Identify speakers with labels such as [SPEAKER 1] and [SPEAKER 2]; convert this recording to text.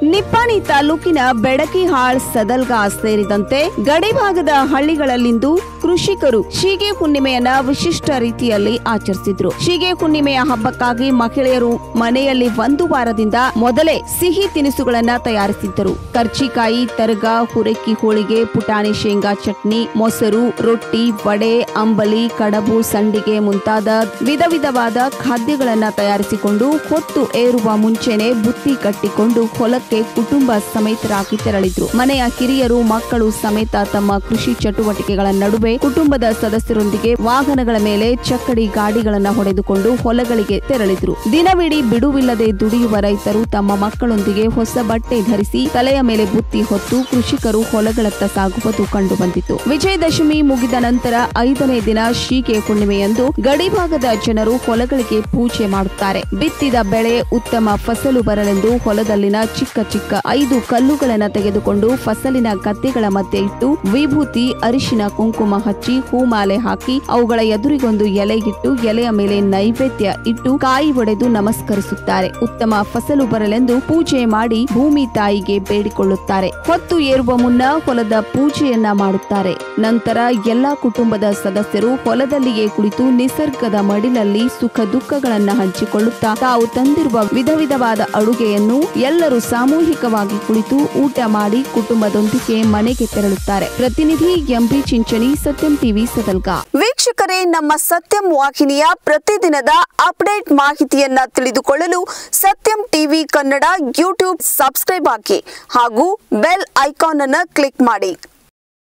[SPEAKER 1] ನಿಪ್ಪಾಣಿ ತಾಲೂಕಿನ ಬೆಡಕಿಹಾಳ್ ಸದಲ್ಗಾ ಸೇರಿದಂತೆ ಗಡಿಭಾಗದ ಹಳ್ಳಿಗಳಲ್ಲಿಂದು ಕೃಷಿಕರು ಶೀಗೆ ಹುಣ್ಣಿಮೆಯನ್ನ ವಿಶಿಷ್ಟ ರೀತಿಯಲ್ಲಿ ಆಚರಿಸಿದ್ರು ಶೀಗೆ ಹುಣ್ಣಿಮೆಯ ಹಬ್ಬಕ್ಕಾಗಿ ಮಹಿಳೆಯರು ಮನೆಯಲ್ಲಿ ಒಂದು ವಾರದಿಂದ ಮೊದಲೇ ಸಿಹಿ ತಿನಿಸುಗಳನ್ನ ತಯಾರಿಸಿದ್ದರು ಕರ್ಚಿಕಾಯಿ ತರಗ ಹುರಕ್ಕಿ ಹೋಳಿಗೆ ಪುಟಾಣಿ ಶೇಂಗಾ ಚಟ್ನಿ ಮೊಸರು ರೊಟ್ಟಿ ವಡೆ ಅಂಬಲಿ ಕಡಬು ಸಂಡಿಗೆ ಮುಂತಾದ ವಿಧ ವಿಧವಾದ ಖಾದ್ಯಗಳನ್ನ ತಯಾರಿಸಿಕೊಂಡು ಹೊತ್ತು ಏರುವ ಮುಂಚೆನೆ ಬುತ್ತಿ ಕಟ್ಟಿಕೊಂಡು ಹೊಲಕ್ಕೆ ಕುಟುಂಬ ಸಮೇತರಾಗಿ ತೆರಳಿದ್ರು ಮನೆಯ ಕಿರಿಯರು ಮಕ್ಕಳು ಸಮೇತ ತಮ್ಮ ಕೃಷಿ ಚಟುವಟಿಕೆಗಳ ನಡುವೆ ಕುಟುಂಬದ ಸದಸ್ಯರೊಂದಿಗೆ ವಾಹನಗಳ ಮೇಲೆ ಚಕ್ಕಡಿ ಗಾಡಿಗಳನ್ನ ಹೊಡೆದುಕೊಂಡು ಹೊಲಗಳಿಗೆ ತೆರಳಿದ್ರು ದಿನವಿಡೀ ಬಿಡುವಿಲ್ಲದೆ ದುಡಿಯುವ ರೈತರು ತಮ್ಮ ಮಕ್ಕಳೊಂದಿಗೆ ಹೊಸ ಬಟ್ಟೆ ಧರಿಸಿ ತಲೆಯ ಮೇಲೆ ಬುತ್ತಿ ಹೊತ್ತು ಕೃಷಿಕರು ಹೊಲಗಳತ್ತ ಸಾಗುವುದು ಕಂಡುಬಂದಿತು ವಿಜಯದಶಮಿ ಮುಗಿದ ನಂತರ ಐದನೇ ದಿನ ಶೀಗೆ ಹುಣ್ಣಿಮೆಯಂದು ಗಡಿಭಾಗದ ಜನರು ಹೊಲಗಳಿಗೆ ಪೂಜೆ ಮಾಡುತ್ತಾರೆ ಬಿತ್ತಿದ ಬೆಳೆ ಉತ್ತಮ ಫಸಲು ಬರಲೆಂದು ಹೊಲದಲ್ಲಿನ ಚಿಕ್ಕ ಚಿಕ್ಕ ಐದು ಕಲ್ಲುಗಳನ್ನ ತೆಗೆದುಕೊಂಡು ಫಸಲಿನ ಗದ್ದೆಗಳ ಮಧ್ಯೆ ಇಟ್ಟು ವಿಭೂತಿ ಅರಿಶಿನ ಕುಂಕುಮ ಹಚ್ಚಿ ಹೂಮಾಲೆ ಹಾಕಿ ಅವುಗಳ ಎದುರಿಗೊಂದು ಎಲೆ ಇಟ್ಟು ಎಲೆಯ ಮೇಲೆ ನೈವೇದ್ಯ ಇಟ್ಟು ಕಾಯಿ ಒಡೆದು ನಮಸ್ಕರಿಸುತ್ತಾರೆ ಉತ್ತಮ ಫಸಲು ಬರಲೆಂದು ಪೂಜೆ ಮಾಡಿ ಭೂಮಿ ತಾಯಿಗೆ ಬೇಡಿಕೊಳ್ಳುತ್ತಾರೆ ಹೊತ್ತು ಏರುವ ಮುನ್ನ ಹೊಲದ ಪೂಜೆಯನ್ನ ಮಾಡುತ್ತಾರೆ ನಂತರ ಎಲ್ಲಾ ಕುಟುಂಬದ ಸದಸ್ಯರು ಹೊಲದಲ್ಲಿಯೇ ಕುಳಿತು ನಿಸರ್ಗದ ಮಡಿಲಲ್ಲಿ ಸುಖ ದುಃಖಗಳನ್ನ ಹಂಚಿಕೊಳ್ಳುತ್ತಾ ತಾವು ತಂದಿರುವ ವಿಧ ವಿಧವಾದ ಅಡುಗೆಯನ್ನು ಎಲ್ಲರೂ ಸಾಮೂಹಿಕವಾಗಿ ಕುಳಿತು ಊಟ ಮಾಡಿ ಕುಟುಂಬದೊಂದಿಗೆ ಮನೆಗೆ ತೆರಳುತ್ತಾರೆ ಪ್ರತಿನಿಧಿ ಎಂಪಿ ಚಿಂಚಣಿ ಸತ್ಯಂ ಟಿವಿ ಸದಲ್ಗಾ
[SPEAKER 2] ವೀಕ್ಷಕರೇ ನಮ್ಮ ಸತ್ಯಂ ವಾಹಿನಿಯ ಪ್ರತಿದಿನದ ಅಪ್ಡೇಟ್ ಮಾಹಿತಿಯನ್ನ ತಿಳಿದುಕೊಳ್ಳಲು Sathyam TV Kannada YouTube subscribe ಹಾಕಿ ಹಾಗೂ ಬೆಲ್ ಐಕಾನ್ ಅನ್ನು ಕ್ಲಿಕ್ ಮಾಡಿ